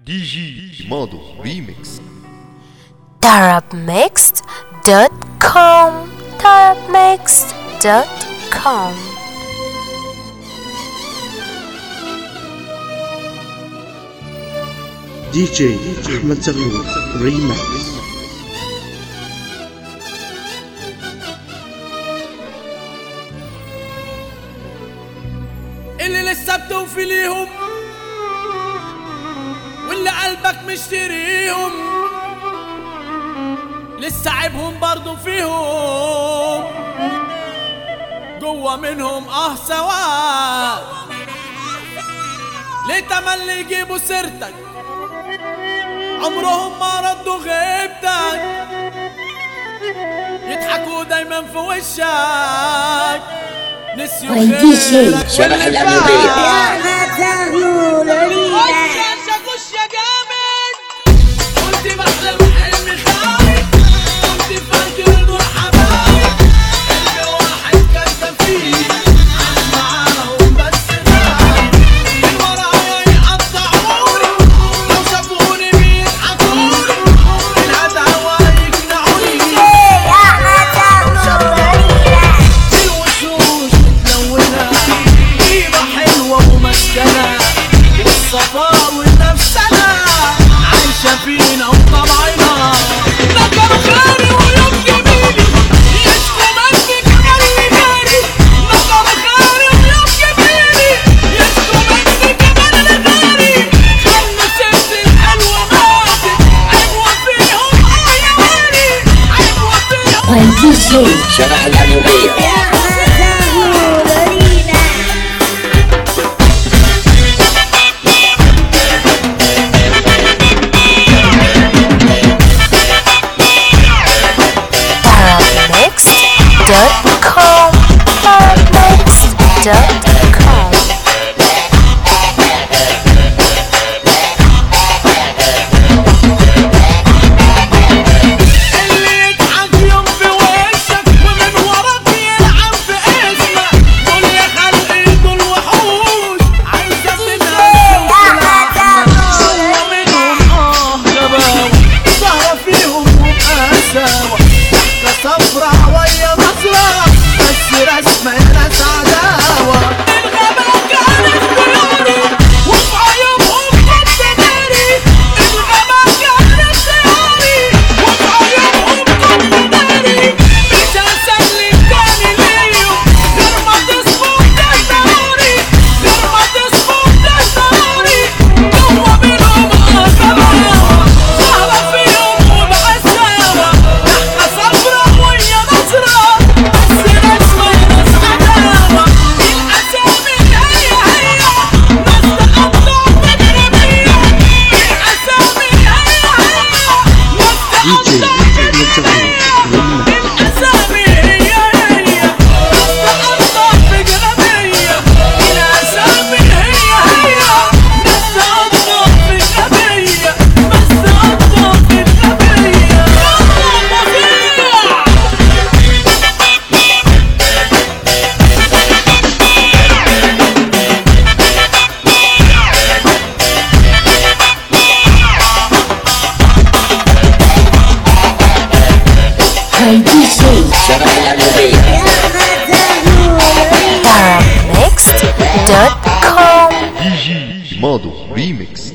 دي جي ماضو ريميكس tarabmixed.com tarabmixed.com دي جي احمد زغلول ريماكس اللي لسه بتوفي ليهم واللي قلبك مشتريهم لسه عيبهم برضو فيهم جوا منهم اه سوا ليه تملي يجيبوا سيرتك عمرهم ما ردوا غيبتك يضحكوا دايما في وشك نسيوا والدي جي خيرك شبح واللي الأميرية. فات. خش خش يا جامد كنت بحلم حلم خايف كنت فاكر دول حبايب قلبي واحد كان سفيه عاش معاهم بس غايب من ورايا يقطعوني لو شافوني بيضحكوني الهدى يقنعوني الوشوش متلونة طيبة حلوة ومسكنة والصفاء والنفسنة عايشة فينا وطبعنا نكر خيري ويوم جميلي يشكو مني كمان اللي غيري نكر خيري ويوم جميلي يشكو مني كمان اللي غيري خلي ست الحلوة ماتت عيبوا فيهم اه يا ويلي عيبوا فيهم والدي جي شبح الأميرية tarabmixed.com tarabmixed.com اللي يضحك يوم في وشك ومن وراك يلعب في اسمك دول يا خلقي دول وحوش عايزة تنام منهم اه غباوة سهرة فيهم وبقساوة ضحكة صفرا ويا نصرة بس رسمة ناس عداوة الغبا كان اختياري وفي عيوبهم كنت داري الغبا كان اختياري وفي عيوبهم كنت داري مش هسلم تاني ليهم غير ما تصفوا ده ضروري غير ما تصفوا ده ضروري جوا منهم غباوة سهرة فيهم وبقساوة ضحكة صفرا ويا نصرة بس رسمة ناس عداوة الأسامي هي هي ناس تقطع بالرمية الأسامي هي هي ناس دي جي تقطع احمد زغلول ريماكس الأسامي هي هي ناس تقطع بجرمية الأسامي هي هي ناس تقطع بجرمية بس تقطع بجرمية والدي جي شبح الأميرية tarabmixed.com دي جي ماضو ريميكس